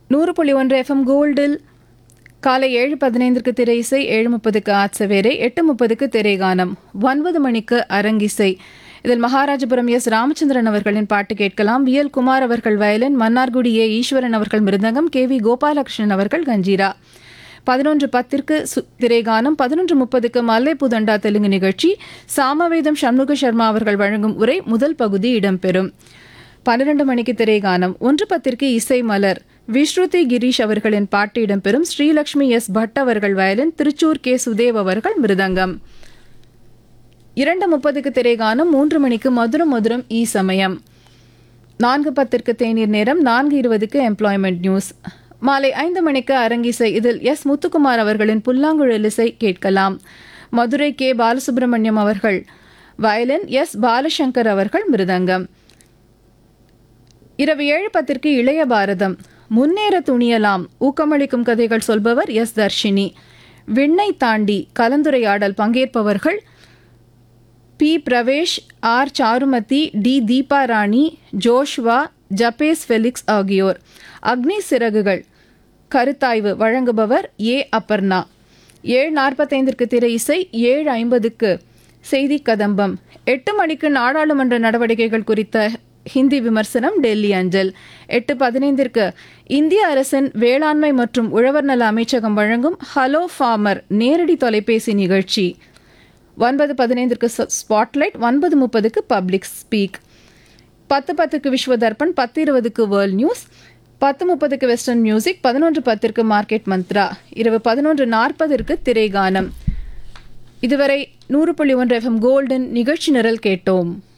நூறு புள்ளி ஒன்று எஃப்எம் கோல்டில் காலை ஏழு பதினைந்திற்கு திரை இசை ஏழு முப்பதுக்கு ஆட்சவேரை எட்டு முப்பதுக்கு திரைகானம் ஒன்பது மணிக்கு அரங்கிசை இதில் மகாராஜபுரம் எஸ் ராமச்சந்திரன் அவர்களின் பாட்டு கேட்கலாம் வி எல் குமார் அவர்கள் வயலின் மன்னார்குடி ஏ ஈஸ்வரன் அவர்கள் மிருதங்கம் கே வி கோபாலகிருஷ்ணன் அவர்கள் கஞ்சீரா பதினொன்று பத்திற்கு சு- திரைகானம் பதினொன்று முப்பதுக்கு மல்லைப்புதண்டா தெலுங்கு நிகழ்ச்சி சாமவேதம் சண்முக சர்மா அவர்கள் வழங்கும் உரை முதல் பகுதி இடம்பெறும் பன்னிரண்டு மணிக்கு திரைகானம் ஒன்று பத்திற்கு இசை மலர் விஸ்ருதி கிரீஷ் அவர்களின் பாட்டு இடம்பெறும் ஸ்ரீலக்ஷ்மி எஸ் பட் அவர்கள் வயலின் திருச்சூர் கே சுதேவ் அவர்கள் மிருதங்கம் இரண்டு முப்பதுக்கு திரைகானம் மூன்று மணிக்கு மதுரம் மதுரம் ஈ சமயம் நான்கு பத்திற்கு தேநீர் நேரம் நான்கு இருபதுக்கு எம்ப்ளாய்மெண்ட் நியூஸ் மாலை ஐந்து மணிக்கு அரங்கிசை இதில் எஸ் முத்துக்குமார் அவர்களின் புல்லாங்குழல் இசை கேட்கலாம் மதுரை கே பாலசுப்ரமணியம் அவர்கள் வயலின் எஸ் பாலசங்கர் அவர்கள் மிருதங்கம் இரவு ஏழு பத்திற்கு இளைய பாரதம் முன்னேற துணியலாம் ஊக்கமளிக்கும் கதைகள் சொல்பவர் எஸ் தர்ஷினி விண்ணை தாண்டி கலந்துரையாடல் பங்கேற்பவர்கள் P Pravesh R Charumathi D Deepa Rani Joshua Jabez Felix ஆகியோர் அக்னி சிறகுகள் கருத்தாய்வு வழங்குபவர் ஏ அப்பர்ணா ஏழு நாற்பத்தைந்திற்கு திரை இசை ஏழு ஐம்பதுக்கு செய்தி கதம்பம் எட்டு மணிக்கு நாடாளுமன்ற நடவடிக்கைகள் குறித்த ஹிந்தி விமர்சனம் டெல்லி அஞ்சல் எட்டு பதினைந்திற்கு இந்திய அரசின் வேளாண்மை மற்றும் உழவர் நல அமைச்சகம் வழங்கும் ஹலோ ஃபார்மர் நேரடி தொலைபேசி நிகழ்ச்சி ஒன்பது பதினைந்திற்கு ஸ்பாட்லைட் ஒன்பது முப்பதுக்கு பப்ளிக் ஸ்பீக் பத்து பத்துக்கு விஸ்வ தர்ப்பண் பத்து இருபதுக்கு வேர்ல்ட் நியூஸ் பத்து முப்பதுக்கு வெஸ்டர்ன் மியூசிக் பதினொன்று பத்திற்கு மார்க்கெட் மந்த்ரா இரவு பதினொன்று நாற்பதிற்கு திரைகானம் இதுவரை நூறு புள்ளி ஒன்று எஃப்எம் கோல்டன் நிகழ்ச்சி நிரல் கேட்டோம்